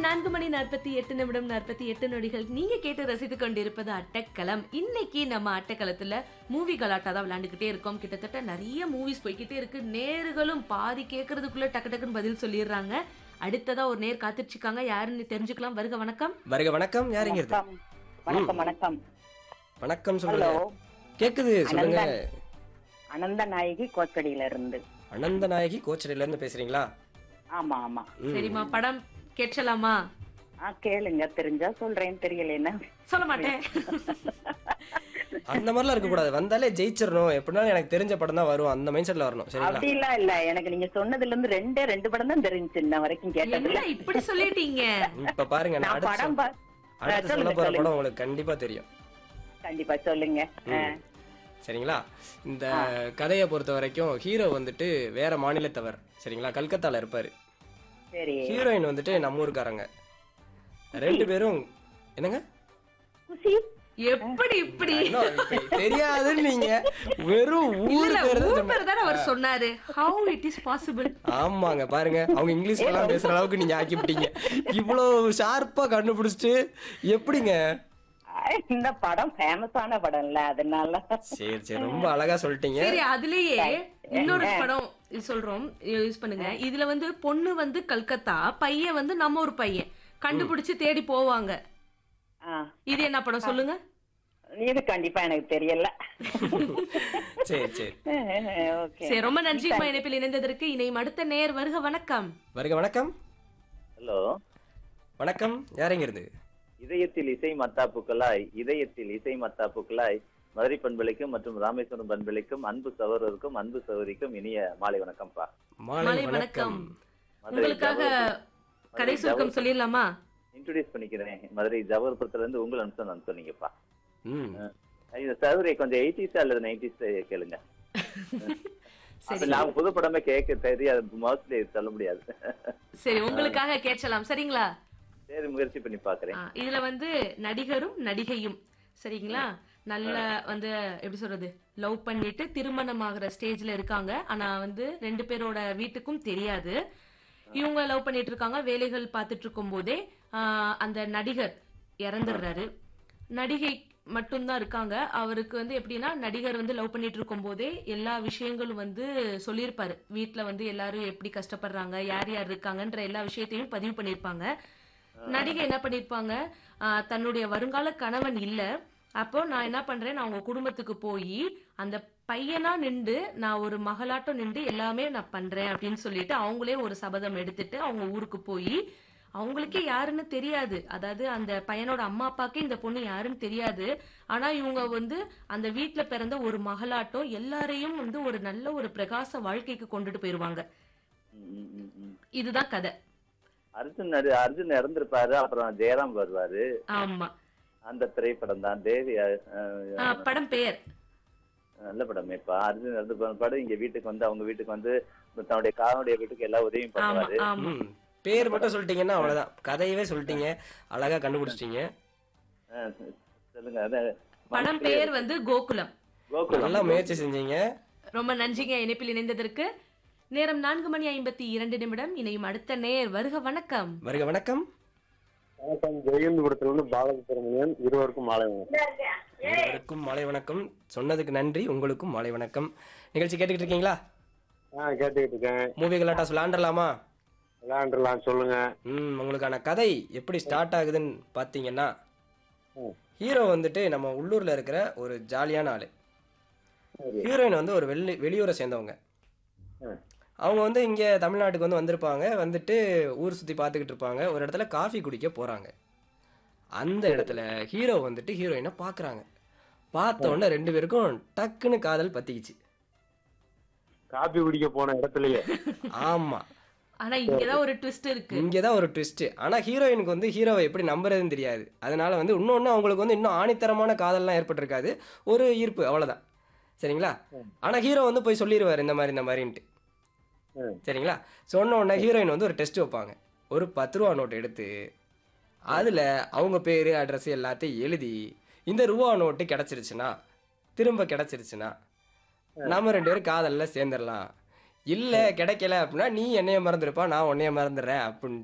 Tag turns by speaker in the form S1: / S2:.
S1: நான்கு மணி நாற்பத்தி எட்டு நிமிடம் நாற்பத்தி எட்டு நொடிகள் நீங்க கேட்டு ரசித்து கொண்டிருப்பது அட்டக்களம் இன்னைக்கு நம்ம அட்டக்களத்துல மூவி கலாட்டா தான் விளையாண்டுக்கிட்டே இருக்கோம் கிட்டத்தட்ட நிறைய மூவிஸ் போய்கிட்டே இருக்கு நேர்களும் பாதி கேட்கறதுக்குள்ள டக்கு டக்குன்னு பதில் சொல்லிடுறாங்க அடுத்ததா ஒரு நேர் காத்துச்சிருக்காங்க யாருன்னு தெரிஞ்சுக்கலாம் வருக வணக்கம்
S2: வருக வணக்கம் யாருங்கிறது
S3: வணக்கம் வணக்கம் வணக்கம்
S2: வணக்கம்
S3: ஹலோ
S2: சொல்லுங்க கேக்குது சொல்லுங்க
S3: அனந்தன். அனந்த நாயகி கோச்சடியில இருந்து
S2: அனந்த நாயகி கோச்சடையில இருந்து பேசுறீங்களா
S3: ஆமா ஆமா
S2: ம்.
S1: சரிம்மா படம் கேட்கலாமா
S3: ஆ கேளுங்க தெரிஞ்சா சொல்றேன் தெரியலன்னா
S1: சொல்ல மாட்டேன்
S2: அந்த மாதிரிலாம் இருக்க கூடாது வந்தாலே ஜெயிச்சிடணும் எப்படினாலும் எனக்கு தெரிஞ்ச படம் தான் வரும் அந்த மைண்ட் செட்ல வரணும் சரிங்களா
S3: அப்படிலாம் இல்ல எனக்கு நீங்க சொன்னதுல இருந்து ரெண்டே ரெண்டு படம் தான் தெரிஞ்சு இன்ன வரைக்கும் கேட்டதுல
S1: என்ன இப்படி சொல்லிட்டீங்க
S2: இப்ப பாருங்க நான்
S3: நான்
S2: அடுத்து
S3: படம்
S2: சொல்-
S3: பா-
S2: அடுத்து சொல்ல
S3: சொல்லுங்க,
S2: போற
S3: சொல்லுங்க.
S2: படம் உங்களுக்கு கண்டிப்பா தெரியும்
S3: கண்டிப்பா சொல்லுங்க ஆ,
S2: சரிங்களா இந்த கதையை பொறுத்த வரைக்கும் ஹீரோ வந்துட்டு வேற மாநிலத்தவர் சரிங்களா கல்கத்தால இருப்பாரு
S3: சரி
S2: ஹீரோயின் வந்துட்டு நம்ம ஊருக்காரங்க ரெண்டு பேரும் என்னங்க
S3: குசி
S1: எப்படி இப்படி
S2: இன்னும் இப்படி தெரியாதுன்னு நீங்க வெறும் ஊர்
S1: இல்ல
S2: பேர் தான்
S1: ஊர்
S2: சொன்னீங்க.
S1: பேர் தானே அவர் சொன்னாரு ஹவு இட் இஸ் பாசிபிள்
S2: ஆமாங்க பாருங்க அவங்க இங்கிலீஷ்ல எல்லாம் பேசுற அளவுக்கு நீங்க ஆக்கிவிட்டீங்க இவ்வளவு ஷார்ப்பா கண்டுபிடிச்சிட்டு எப்படிங்க
S3: ஆ, இந்த படம் ஃபேமஸான படம் இல்ல அதனால
S2: சரி சரி ரொம்ப அழகா சொல்லிட்டீங்க
S1: சரி அதுலயே இன்னொரு படம் இது சொல்றோம் யூஸ் பண்ணுங்க இதுல வந்து பொண்ணு வந்து கல்கத்தா பையன் வந்து நம்ம ஒரு பையன் கண்டுபிடிச்சு தேடி போவாங்க
S3: ஆ,
S1: இது என்ன படம் சொல்லுங்க
S3: இது கண்டிப்பா எனக்கு தெரியல
S2: சரி சரி
S3: ஓகே
S1: சரி ரொம்ப நன்றி அம்மா இணைப்பில் இணைந்ததற்கு இணையும் அடுத்த நேர் வருக வணக்கம்
S2: வருக வணக்கம்
S4: ஹலோ
S2: வணக்கம் யாருங்க இருந்து
S4: இதயத்தில் இசை மத்தாப்புக்களாய் இதயத்தில் இசை மத்தாப்புக்களாய் மதுரை பண்பலைக்கும் மற்றும் ராமேஸ்வரம் பண்பலைக்கும் அன்பு சகோதரருக்கும் அன்பு சகோதரிக்கும் இனிய மாலை வணக்கம்ப்பா
S2: மாலை
S1: மாலை
S2: வணக்கம்
S1: வணக்கம் உங்களுக்காக கதை சுருக்கம் சொல்லிடலாமா
S4: இன்ட்ரோடியூஸ் பண்ணிக்கிறேன் மதுரை ஜவஹர்புரத்துல இருந்து உங்கள் அம்சம் நான் சொன்னீங்கப்பா
S2: ம்
S4: இந்த சகோதரி கொஞ்சம் எயிட்டிஸ் அல்லது நைன்டிஸ் கேளுங்க
S1: சரி
S4: அது நான் புது படமே கேட்க தெரியாது மோஸ்ட்லி சொல்ல முடியாது
S1: சரி உங்களுக்காக கேட்கலாம் சரிங்களா
S4: சரி முயற்சி பண்ணி பாக்குறேன்
S1: ஆ, இதுல வந்து நடிகரும் நடிகையும் சரிங்களா நல்ல வந்து எப்படி சொல்றது லவ் பண்ணிட்டு திருமணம் ஆகுற ஸ்டேஜ்ல இருக்காங்க ஆனா வந்து ரெண்டு பேரோட வீட்டுக்கும் தெரியாது இவங்க லவ் பண்ணிட்டு இருக்காங்க வேலைகள் பார்த்துட்டு இருக்கும் போதே ஆ, அந்த நடிகர் இறந்துடுறாரு நடிகை மட்டும்தான் இருக்காங்க அவருக்கு வந்து எப்படின்னா நடிகர் வந்து லவ் பண்ணிட்டு இருக்கும் போதே எல்லா விஷயங்களும் வந்து சொல்லியிருப்பாரு வீட்ல வந்து எல்லாரும் எப்படி கஷ்டப்படுறாங்க யார் யார் இருக்காங்கன்ற எல்லா விஷயத்தையும் பதிவு பண்ணியிருப்பாங்க நடிகை என்ன பண்ணிருப்பாங்க ஆஹ் தன்னுடைய வருங்கால கணவன் இல்ல அப்போ நான் என்ன பண்றேன் நான் உங்க குடும்பத்துக்கு போய் அந்த பையனா நின்று நான் ஒரு மகளாட்டம் நின்று எல்லாமே நான் பண்றேன் அப்படின்னு சொல்லிட்டு அவங்களே ஒரு சபதம் எடுத்துட்டு அவங்க ஊருக்கு போய் அவங்களுக்கே யாருன்னு தெரியாது அதாவது அந்த பையனோட அம்மா அப்பாக்கே இந்த பொண்ணு யாருன்னு தெரியாது ஆனா இவங்க வந்து அந்த வீட்ல பிறந்த ஒரு மகளாட்டம் எல்லாரையும் வந்து ஒரு நல்ல ஒரு பிரகாச வாழ்க்கைக்கு கொண்டுட்டு போயிருவாங்க
S4: ம், ம், ம், ம்.
S1: இதுதான் கதை
S4: அர்ஜுன் நடி அர்ஜுன் இறந்திருப்பாரு அப்புறம் ஜெயராம் வருவாரு
S1: ஆமா
S4: அந்த திரைப்படம் தான் தேவி அஹ்,
S1: ஆஹ் படம் பெயர்
S4: நல்ல படமேப்பா அர்ஜுன் இறந்து போன படம் இங்க வீட்டுக்கு வந்து அவங்க வீட்டுக்கு வந்து தன்னுடைய காரனுடைய வீட்டுக்கு எல்லா உதவியும்
S1: ஆமா
S4: பண்ணுவாரு
S1: ஆமா
S2: ம் பேர் மட்டும் சொல்லிட்டீங்கன்னா அவ்வளவுதான் கதையவே சொல்லிட்டீங்க அழகா கண்டுபிடிச்சிட்டீங்க
S4: அஹ், சொல்லுங்க அதான்
S1: படம் பெயர் வந்து கோகுலம்
S4: கோகுலம்
S2: நல்லா முயற்சி செஞ்சீங்க
S1: ரொம்ப நன்றிங்க இணைப்பில் இணைந்ததற்கு நேரம் நான்கு மணி ஐம்பத்தி இரண்டு நிமிடம் இணையும் அடுத்த நேர் வருக வணக்கம்
S2: வருக வணக்கம்
S5: வணக்கம் ஜெயந்திபுரத்துல இருந்து பாலாஜி சுப்பிரமணியன் இருவருக்கும் மாலை வணக்கம்
S2: இருவருக்கும் மாலை வணக்கம் சொன்னதுக்கு நன்றி உங்களுக்கும் மாலை வணக்கம் நிகழ்ச்சி கேட்டுக்கிட்டு இருக்கீங்களா
S5: ஆ கேட்டுக்கிட்டு இருக்கேன்
S2: மூவி கலாட்டாஸ் விளாண்டலாமா
S5: விளையாண்டுலாம் சொல்லுங்க
S2: ம் உங்களுக்கான கதை எப்படி ஸ்டார்ட் ஆகுதுன்னு பார்த்தீங்கன்னா
S5: ம்.
S2: ஹீரோ வந்துட்டு நம்ம உள்ளூர்ல இருக்கிற ஒரு ஜாலியான ஆளு
S5: சரி.
S2: ஹீரோயின் வந்து ஒரு வெளி வெளியூரை சேர்ந்தவங்க
S5: ம்.
S2: அவங்க வந்து இங்கே தமிழ்நாட்டுக்கு வந்து வந்திருப்பாங்க வந்துட்டு ஊர் சுற்றி பார்த்துக்கிட்டு இருப்பாங்க ஒரு இடத்துல காஃபி குடிக்க போகிறாங்க அந்த இடத்துல ஹீரோ வந்துட்டு ஹீரோயினை பார்க்குறாங்க பார்த்த உடனே ரெண்டு பேருக்கும் டக்குன்னு காதல் பத்திக்கிச்சு
S5: காபி குடிக்க போன இடத்துலயே
S2: ஆமாம்
S1: ஆனா இங்கதான் ஒரு ட்விஸ்ட் இருக்கு
S2: இங்கே தான் ஒரு ட்விஸ்ட்டு ஆனால் ஹீரோயினுக்கு வந்து ஹீரோவை எப்படி நம்புறதுன்னு தெரியாது அதனால வந்து இன்னொன்று அவங்களுக்கு வந்து இன்னும் ஆணித்தரமான காதல்லாம் ஏற்பட்டிருக்காது ஒரு ஈர்ப்பு அவ்வளோதான் சரிங்களா ஆனால் ஹீரோ வந்து போய் சொல்லிடுவார் இந்த மாதிரி இந்த மாதிரின்ட்டு
S5: ம்.
S2: சரிங்களா சொன்ன உடனே ஹீரோயின் வந்து ஒரு டெஸ்ட் வைப்பாங்க ஒரு பத்து ரூபா நோட் எடுத்து அதில் அவங்க பேர் அட்ரஸ் எல்லாத்தையும் எழுதி இந்த ரூபா நோட்டு கிடச்சிருச்சுன்னா திரும்ப கிடச்சிருச்சுன்னா நம்ம ரெண்டு பேரும் காதலில் சேர்ந்துடலாம் இல்லை கிடைக்கல அப்படின்னா நீ என்னைய மறந்துருப்பா நான் உன்னைய மறந்துடுறேன் அப்படின்னு